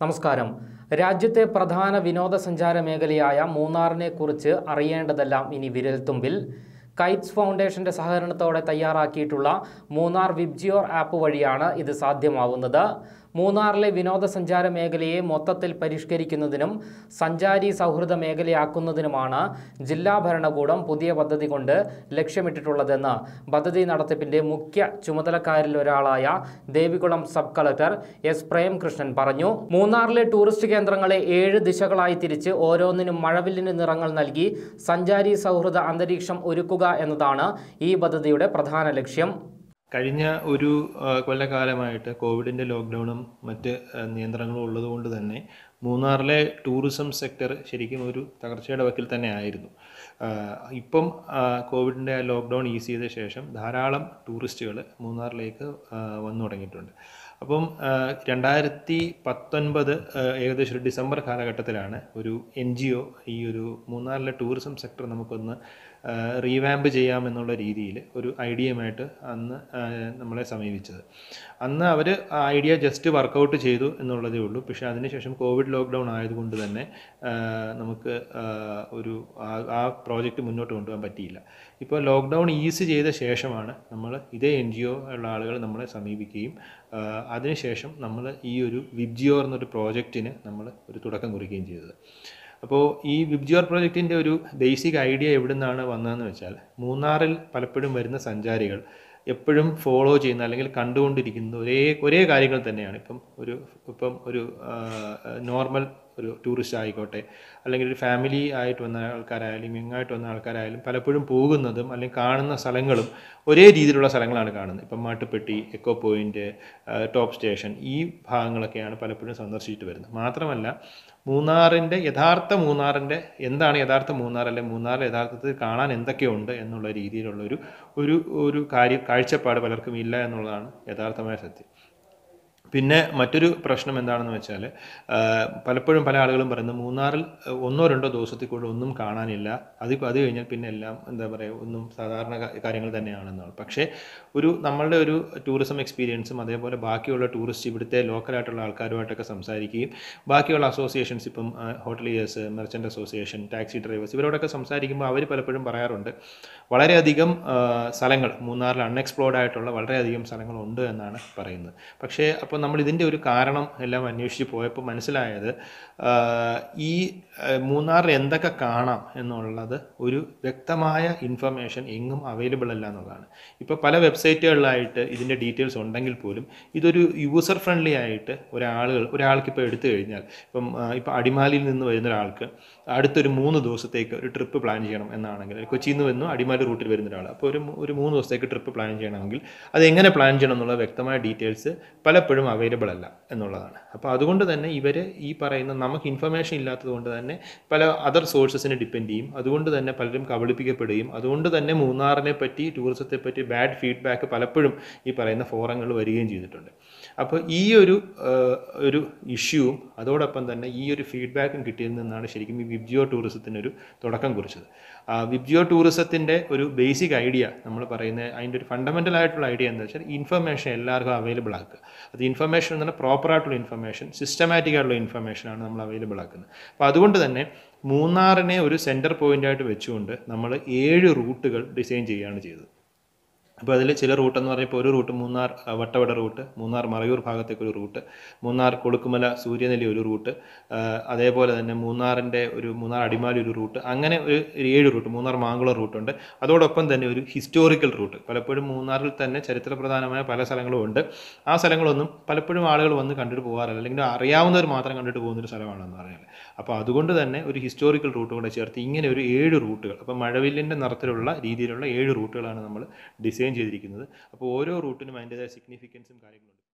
നമസ്കാരം രാജ്യത്തെ പ്രധാന വിനോദസഞ്ചാര മേഖലയായ മൂന്നാറിനെ കുറിച്ച് അറിയേണ്ടതെല്ലാം ഇനി വിരൽത്തുമ്പിൽ കൈറ്റ്സ് ഫൗണ്ടേഷന്റെ സഹകരണത്തോടെ തയ്യാറാക്കിയിട്ടുള്ള മൂന്നാർ വിബ്ജിയോർ ആപ്പ് വഴിയാണ് ഇത് സാധ്യമാവുന്നത് മൂന്നാറിലെ വിനോദസഞ്ചാര മേഖലയെ മൊത്തത്തിൽ പരിഷ്കരിക്കുന്നതിനും സഞ്ചാരി സൗഹൃദ മേഖലയാക്കുന്നതിനുമാണ് ജില്ലാ ഭരണകൂടം പുതിയ പദ്ധതി കൊണ്ട് ലക്ഷ്യമിട്ടിട്ടുള്ളതെന്ന് പദ്ധതി നടത്തിപ്പിന്റെ മുഖ്യ ചുമതലക്കാരിൽ ഒരാളായ Devikulam sub collector S Premkrishnan പറഞ്ഞു മൂന്നാറിലെ ടൂറിസ്റ്റ് കേന്ദ്രങ്ങളെ ഏഴ് ദിശകളായി തിരിച്ച് ഓരോന്നിനും മഴവില്ലിന് നിറങ്ങൾ നൽകി സഞ്ചാരി സൗഹൃദ അന്തരീക്ഷം ഒരുക്കുക എന്നതാണ് ഈ പദ്ധതിയുടെ പ്രധാന ലക്ഷ്യം കഴിഞ്ഞ ഒരു ആ, കൊല്ലക്കാലമായിട്ട് കോവിഡിൻ്റെ ലോക്ക്ഡൗണും മറ്റ് ആ, നിയന്ത്രണങ്ങളും ഉള്ളതുകൊണ്ട് തന്നെ മൂന്നാറിലെ ടൂറിസം സെക്ടർ ശരിക്കും ഒരു തകർച്ചയുടെ വക്കിൽ തന്നെ ആയിരുന്നു ആ, ഇപ്പം ആ, കോവിഡിൻ്റെ ലോക്ക്ഡൗൺ ഈസ് ചെയ്ത ശേഷം ധാരാളം ടൂറിസ്റ്റുകൾ മൂന്നാറിലേക്ക് ആ, വന്നു തുടങ്ങിയിട്ടുണ്ട് അപ്പം ആ, രണ്ടായിരത്തി പത്തൊൻപത് ആ, ഏകദേശം ഒരു ഡിസംബർ കാലഘട്ടത്തിലാണ് ഒരു എൻ ജി ഒ ഈ ഒരു മൂന്നാറിലെ ടൂറിസം സെക്ടർ നമുക്കൊന്ന് റീവാമ്പ് ചെയ്യാമെന്നുള്ള രീതിയിൽ ഒരു ഐഡിയയുമായിട്ട് അന്ന് ആ, നമ്മളെ സമീപിച്ചത് അന്ന് അവർ ആ ഐഡിയ ജസ്റ്റ് വർക്കൗട്ട് ചെയ്തു എന്നുള്ളതേ ഉള്ളൂ പക്ഷേ അതിനുശേഷം കോവിഡ് ലോക്ക്ഡൗൺ ആയതുകൊണ്ട് തന്നെ ആ, നമുക്ക് ആ, ഒരു ആ- ആ പ്രോജക്റ്റ് മുന്നോട്ട് കൊണ്ടുപോകാൻ പറ്റിയില്ല ഇപ്പോൾ ലോക്ക്ഡൗൺ ഈസ് ചെയ്ത ശേഷമാണ് നമ്മൾ ഇതേ എൻ ജി ഒ ഉള്ള ആളുകൾ നമ്മളെ സമീപിക്കുകയും ആ, അതിനുശേഷം നമ്മൾ ഈ ഒരു വിബ്ജിയോ എന്നൊരു പ്രോജക്റ്റിന് നമ്മൾ ഒരു തുടക്കം കുറിക്കുകയും ചെയ്തത് അപ്പോൾ ഈ വിബ്ജിയോർ പ്രോജക്റ്റിൻ്റെ ഒരു ബേസിക് ഐഡിയ എവിടെ നിന്നാണ് വന്നതെന്ന് വെച്ചാൽ മൂന്നാറിൽ പലപ്പോഴും വരുന്ന സഞ്ചാരികൾ എപ്പോഴും ഫോളോ ചെയ്യുന്ന അല്ലെങ്കിൽ കണ്ടുകൊണ്ടിരിക്കുന്ന ഒരേ ഒരേ കാര്യങ്ങൾ തന്നെയാണ് ഇപ്പം ഒരു ഇപ്പം ഒരു നോർമൽ ഒരു ടൂറിസ്റ്റ് ആയിക്കോട്ടെ അല്ലെങ്കിൽ ഒരു ഫാമിലി ആയിട്ട് വന്ന ആൾക്കാരായാലും യങ്ങായിട്ട് വന്ന ആൾക്കാരായാലും പലപ്പോഴും പോകുന്നതും അല്ലെങ്കിൽ കാണുന്ന സ്ഥലങ്ങളും ഒരേ രീതിയിലുള്ള സ്ഥലങ്ങളാണ് കാണുന്നത് ഇപ്പം Mattupetty echo point top station ഈ ഭാഗങ്ങളൊക്കെയാണ് പലപ്പോഴും സന്ദർശിച്ചിട്ട് വരുന്നത് മാത്രമല്ല മൂന്നാറിൻ്റെ യഥാർത്ഥ മൂന്നാറിൻ്റെ എന്താണ് യഥാർത്ഥ മൂന്നാർ അല്ലെങ്കിൽ മൂന്നാറിൽ യഥാർത്ഥത്തിൽ കാണാൻ എന്തൊക്കെയുണ്ട് എന്നുള്ള രീതിയിലുള്ള ഒരു ഒരു ഒരു കാര്യം കാഴ്ചപ്പാട് പലർക്കും ഇല്ല എന്നുള്ളതാണ് യഥാർത്ഥമായ സത്യം പിന്നെ മറ്റൊരു പ്രശ്നം എന്താണെന്ന് വെച്ചാൽ ആ, പലപ്പോഴും പല ആളുകളും പറയുന്നത് മൂന്നാറിൽ ഒന്നോ രണ്ടോ ദിവസത്തിൽ കൂടുതൽ ഒന്നും കാണാനില്ല അത് അത് കഴിഞ്ഞാൽ പിന്നെ എല്ലാം എന്താ പറയുക ഒന്നും സാധാരണ കാ- കാര്യങ്ങൾ തന്നെയാണെന്നാണ് പക്ഷേ ഒരു നമ്മളുടെ ഒരു ടൂറിസം എക്സ്പീരിയൻസും അതേപോലെ ബാക്കിയുള്ള ടൂറിസ്റ്റ് ഇവിടുത്തെ ലോക്കലായിട്ടുള്ള ആൾക്കാരുമായിട്ടൊക്കെ സംസാരിക്കുകയും ബാക്കിയുള്ള അസോസിയേഷൻസ് ഇപ്പം hoteliers merchant association taxi drivers ഇവരോടൊക്കെ സംസാരിക്കുമ്പോൾ അവർ പലപ്പോഴും പറയാറുണ്ട് വളരെയധികം ആ, സ്ഥലങ്ങൾ മൂന്നാറിൽ അൺഎക്സ്പ്ലോർഡ് ആയിട്ടുള്ള വളരെയധികം സ്ഥലങ്ങളുണ്ട് എന്നാണ് പറയുന്നത് പക്ഷേ അപ്പോൾ നമ്മൾ ഇതിൻ്റെ ഒരു കാരണം എല്ലാം അന്വേഷിച്ച് പോയപ്പോൾ മനസ്സിലായത് ആ, ഈ ആ, മൂന്നാറിൽ എന്തൊക്കെ കാണാം എന്നുള്ളത് ഒരു വ്യക്തമായ ഇൻഫർമേഷൻ എങ്ങും അവൈലബിൾ അല്ല എന്നുള്ളതാണ് ഇപ്പോൾ പല വെബ്സൈറ്റുകളിലായിട്ട് ഇതിൻ്റെ ഡീറ്റെയിൽസ് ഉണ്ടെങ്കിൽ പോലും ഇതൊരു യൂസർ ഫ്രണ്ട്ലി ആയിട്ട് ഒരാളുകൾ ഒരാൾക്ക് ഇപ്പോൾ എടുത്തു കഴിഞ്ഞാൽ ഇപ്പം ആ, ഇപ്പോൾ അടിമാലിയിൽ നിന്ന് വരുന്ന ഒരാൾക്ക് അടുത്തൊരു മൂന്ന് ദിവസത്തേക്ക് ഒരു ട്രിപ്പ് പ്ലാൻ ചെയ്യണം എന്നാണെങ്കിൽ കൊച്ചിയിൽ നിന്ന് വന്നു അടിമാലി റൂട്ടിൽ വരുന്ന ഒരാൾ അപ്പോൾ ഒരു മൂ- ഒരു മൂന്ന് ദിവസത്തേക്ക് ട്രിപ്പ് പ്ലാൻ ചെയ്യണമെങ്കിൽ അത് എങ്ങനെ പ്ലാൻ ചെയ്യണം എന്നുള്ള വ്യക്തമായ ഡീറ്റെയിൽസ് പലപ്പോഴും അവൈലബിൾ അല്ല എന്നുള്ളതാണ് അപ്പോൾ അതുകൊണ്ട് തന്നെ ഇവർ ഈ പറയുന്ന നമുക്ക് ഇൻഫർമേഷൻ ഇല്ലാത്തത് കൊണ്ട് തന്നെ പല അതർ സോഴ്സസിനെ ഡിപ്പെൻഡ് ചെയ്യും അതുകൊണ്ട് തന്നെ പലരും കബളിപ്പിക്കപ്പെടുകയും അതുകൊണ്ട് തന്നെ മൂന്നാറിനെ പറ്റി ടൂറിസത്തെ പറ്റി ബാഡ് ഫീഡ്ബാക്ക് പലപ്പോഴും ഈ പറയുന്ന ഫോറങ്ങളിൽ വരികയും ചെയ്തിട്ടുണ്ട് അപ്പോൾ ഈ ഒരു ആ, ഒരു ഇഷ്യൂവും അതോടൊപ്പം തന്നെ ഈ ഒരു ഫീഡ്ബാക്കും കിട്ടിയതിൽ നിന്നാണ് ശരിക്കും ഈ വിബ്ജിയോ ടൂറിസത്തിന് ഒരു തുടക്കം കുറിച്ചത് ആ വിബ്ജിയോ ടൂറിസത്തിൻ്റെ ഒരു ബേസിക് ഐഡിയ നമ്മൾ പറയുന്ന അതിൻ്റെ ഒരു ഫണ്ടമെൻ്റൽ ആയിട്ടുള്ള ഐഡിയ എന്താ വെച്ചാൽ ഇൻഫർമേഷൻ എല്ലാവർക്കും അവൈലബിൾ ആക്കുക അത് ഇൻഫർമേഷൻ എന്ന് പറഞ്ഞാൽ പ്രോപ്പർ ആയിട്ടുള്ള ഇൻഫർമേഷൻ സിസ്റ്റമാറ്റിക് ആയിട്ടുള്ള ഇൻഫർമേഷനാണ് നമ്മൾ അവൈലബിൾ ആക്കുന്നത് അപ്പോൾ അതുകൊണ്ട് തന്നെ മൂന്നാറിനെ ഒരു സെൻറ്റർ പോയിൻ്റായിട്ട് വെച്ചുകൊണ്ട് നമ്മൾ ഏഴ് റൂട്ടുകൾ ഡിസൈൻ ചെയ്യുകയാണ് ചെയ്തത് അപ്പോൾ അതിൽ ചില റൂട്ട് എന്ന് പറഞ്ഞപ്പോൾ ഒരു റൂട്ട് മൂന്നാർ ആ, വട്ടവട റൂട്ട് മൂന്നാർ മറയൂർ ഭാഗത്തേക്ക് ഒരു റൂട്ട് മൂന്നാർ കൊളുക്കുമല സൂര്യനെല്ലി ഒരു റൂട്ട് ആ, അതേപോലെ തന്നെ മൂന്നാറിൻ്റെ ഒരു മൂന്നാർ അടിമാലി ഒരു റൂട്ട് അങ്ങനെ ഒരു ഒരു ഏഴ് റൂട്ട് മൂന്നാർ മാങ്കുളം റൂട്ടുണ്ട് അതോടൊപ്പം തന്നെ ഒരു ഹിസ്റ്റോറിക്കൽ റൂട്ട് പലപ്പോഴും മൂന്നാറിൽ തന്നെ ചരിത്രപ്രധാനമായ പല സ്ഥലങ്ങളും ഉണ്ട് ആ സ്ഥലങ്ങളൊന്നും പലപ്പോഴും ആളുകൾ വന്ന് കണ്ടിട്ട് പോകാറില്ല അല്ലെങ്കിൽ അറിയാവുന്നവർ മാത്രം കണ്ടിട്ട് പോകുന്നൊരു സ്ഥലമാണെന്ന് പറയുന്നത് അപ്പോൾ അതുകൊണ്ട് തന്നെ ഒരു ഹിസ്റ്റോറിക്കൽ റൂട്ട് കൂടെ ചേർത്ത് ഇങ്ങനെ ഒരു ഏഴ് റൂട്ടുകൾ അപ്പോൾ മഴവില്ലിൻ്റെ നിറത്തിലുള്ള രീതിയിലുള്ള ഏഴ് റൂട്ടുകളാണ് നമ്മൾ ഡിസൈൻ ചെയ്തിരിക്കുന്നത് അപ്പോൾ ഓരോ റൂട്ടിനും അതിൻ്റെതായ സിഗ്നിഫിക്കൻസും കാര്യങ്ങളുണ്ട്